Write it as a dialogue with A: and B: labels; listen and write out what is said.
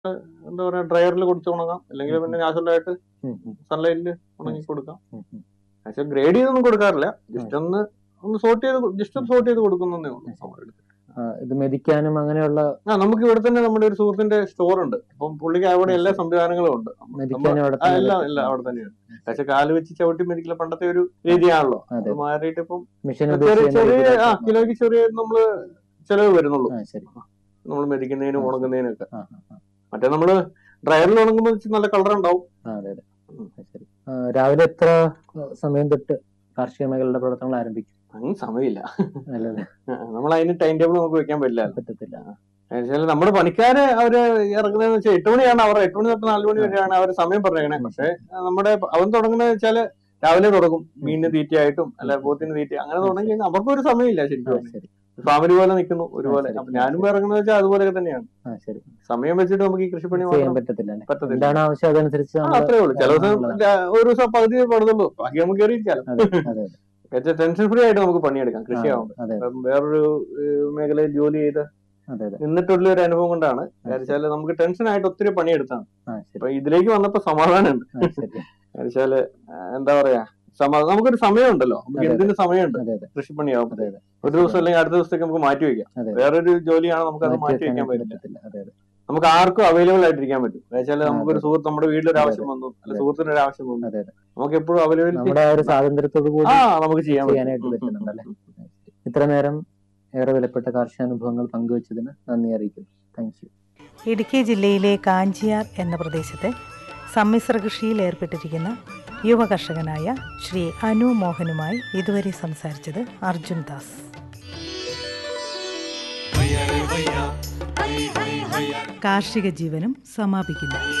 A: എന്താ പറയാ ഡ്രയറിൽ കൊടുത്ത് ഉണങ്ങാം അല്ലെങ്കിൽ പിന്നെ നാച്ചുറലായിട്ട്
B: ഉം, ഉം,
A: സൺലൈറ്റിൽ ഉണങ്ങി കൊടുക്കാം
B: ഉം, ഉം.
A: പക്ഷെ ഗ്രേഡ് ചെയ്തൊന്നും കൊടുക്കാറില്ല ജസ്റ്റ് ഒന്ന് ഒന്ന് സോർട്ട് ചെയ്ത് ജസ്റ്റ് ഒന്ന് സോർട്ട് ചെയ്ത് കൊടുക്കുന്നേ ഉള്ളൂ നമ്മുടെ അടുത്ത്.
B: ആ, ഇത് മെതിക്കാനും അങ്ങനെയുള്ള
A: ആ നമുക്ക് ഇവിടെ തന്നെ നമ്മുടെ ഒരു സുഹൃത്തിന്റെ സ്റ്റോർ ഉണ്ട് അപ്പം പുള്ളിക്ക് അവിടെ എല്ലാ സംവിധാനങ്ങളും ഉണ്ട്
B: മെതിക്കാനും അവിടെ
A: ആ,
B: തന്നെ
A: എല്ലാം
B: പറ്റും.
A: എല്ലാം അവിടെ തന്നെയാണ് പക്ഷെ കാല് വെച്ച് ചവിട്ടി മെതിക്കല പണ്ടത്തെ ഒരു രീതിയാണല്ലോ
B: അതെ
A: അത് മാറിയിട്ട് ഇപ്പം
B: മെഷീൻ
A: ചെറിയ ചെറിയ ആ കിലോയ്ക്ക് ചെറിയ നമ്മള് ചെലവ് വരുന്നുള്ളൂ
B: ആ ശരി
A: നമ്മൾ മെതിക്കുന്നതിനും
B: ആ,
A: ഉണങ്ങുന്നതിനും ഒക്കെ
B: ആ, ആ, ആ.
A: മറ്റേ നമ്മള് ഡ്രയറിൽ ഉണങ്ങുമ്പോൾ ഇച്ചിരി നല്ല കളർ ഉണ്ടാവും
B: ആ, അതെ അതെ
A: ഉം.
B: ആ, ശരി ആ, രാവിലെ എത്ര സമയം തൊട്ട് കാർഷിക മേഖലയുടെ പ്രവർത്തനങ്ങൾ ആരംഭിക്കും
A: അങ്ങനെ സമയമില്ല
B: നല്ലത്
A: നമ്മൾ അതിന് ടൈം ടേബിൾ നമുക്ക് വെക്കാൻ പറ്റില്ല
B: പറ്റത്തില്ല
A: എന്നുവെച്ചാൽ നമ്മുടെ പണിക്കാര് അവര് ഇറങ്ങുന്നതെന്ന് വെച്ചാൽ എട്ട് മണിയാണ് അവർ എട്ട് മണി തൊട്ട് നാല് മണി വരെയാണ് അവർ സമയം പറഞ്ഞേക്കണേ പക്ഷെ നമ്മുടെ അവൻ തുടങ്ങുന്നത് വെച്ചാല് രാവിലെ തുടങ്ങും മീനിന് തീറ്റയായിട്ടും അല്ല പോത്തിന് തീറ്റ അങ്ങനെ തുടങ്ങി കഴിഞ്ഞാൽ അവർക്കൊരു സമയമില്ല
B: ആ,
A: ശരിക്കും
B: ശരി
A: ഫാമിലി പോലെ നിൽക്കുന്നു ഒരുപോലെ
B: ശരി.
A: അപ്പൊ ഞാനും ഇറങ്ങുന്നത് വെച്ചാൽ അതുപോലെയൊക്കെ തന്നെയാണ്
B: ആ ശരി
A: സമയം വെച്ചിട്ട് നമുക്ക് ഈ കൃഷിപ്പണി
B: ചെയ്യാൻ
A: മാത്രം
B: പറ്റത്തില്ല അല്ലേ
A: പറ്റത്തില്ല
B: എന്താണ് ആവശ്യം അതനുസരിച്ച്
A: ആ,
B: നമ്മള്
A: അത്രേ ഉള്ളൂ ചില ദിവസം
B: ഉള്ളതാണ്.
A: ര- ഒരു ദിവസം പകുതി പണിതുള്ളൂ ബാക്കി നമുക്ക് കയറിയിരിക്കാം
B: അതെ അതെ
A: ടെൻഷൻ ഫ്രീ ആയിട്ട് നമുക്ക് പണിയെടുക്കാം
B: ആ,
A: കൃഷിയാവുമ്പോൾ
B: അതെ
A: ഇപ്പം വേറൊരു ഏഹ്, മേഖലയിൽ ജോലി ചെയ്ത്
B: അതെ അതെ
A: നിന്നിട്ടുള്ള ഒരു അനുഭവം കൊണ്ടാണ് വെച്ചാല് നമുക്ക് ടെൻഷൻ ആയിട്ട് ഒത്തിരി പണിയെടുത്താണ്
B: ആ ശരി
A: അപ്പൊ ഇതിലേക്ക് വന്നപ്പോ സമാധാനമുണ്ട്
B: ആ ശരി
A: വെച്ചാല് എന്താ പറയാ സമാ- നമുക്കൊരു സമയമുണ്ടല്ലോ നമുക്ക്
B: അതെ, അതെ.
A: എന്തിനു സമയമുണ്ട്
B: അതെ അതെ
A: കൃഷിപ്പണിയാവുമ്പോൾ
B: അതെ അതെ
A: ഒരു ദിവസം അല്ലെങ്കിൽ അടുത്ത ദിവസത്തേക്ക് നമുക്ക് മാറ്റി വെക്കാം
B: അതെ
A: വേറൊരു ജോലിയാണ് നമുക്ക് അത്
B: മാറ്റി
A: മാറ്റി വെക്കാൻ
B: വെക്കാനായിട്ട്
A: പറ്റില്ല
B: പറ്റത്തില്ല അതെ അതെ
A: നമുക്ക് ആർക്കും അവൈലബിൾ ആയിട്ടിരിക്കാൻ പറ്റും വെച്ചാല്
B: ആ,
A: നമുക്കൊരു
B: അതെ.
A: സുഹൃത്ത് നമ്മുടെ വീട്ടിലൊരു
B: അതെ,
A: ആവശ്യം വന്നു അല്ല
B: അതെ.
A: സുഹൃത്തിന് ഒരു ആവശ്യം വന്നു
B: അതെ അതെ
A: നമുക്ക് എപ്പോഴും അവൈലബിലിറ്റി
B: നമ്മുടെ ആ ഒരു സ്വാതന്ത്ര്യത്തോടു കൂടി
A: ആ നമുക്ക് ചെയ്യാൻ
B: ചെയ്യാനായിട്ട്
A: പറ്റും.
B: പറ്റുന്നുണ്ടല്ലേ ഇത്ര നേരം ഏറെ വിലപ്പെട്ട കാർഷിക അനുഭവങ്ങൾ പങ്കുവച്ചതിന് നന്ദി അറിയിക്കുന്നു താങ്ക് യു
C: ഇടുക്കി ജില്ലയിലെ കാഞ്ചിയാർ എന്ന പ്രദേശത്ത് സമ്മിശ്ര കൃഷിയിൽ ഏർപ്പെട്ടിരിക്കുന്ന യുവ കർഷകനായ ശ്രീ അനു മോഹനുമായി ഇതുവരെ സംസാരിച്ചത് അർജുൻ ദാസ് കാർഷിക ജീവനം സമാപിക്കുന്നു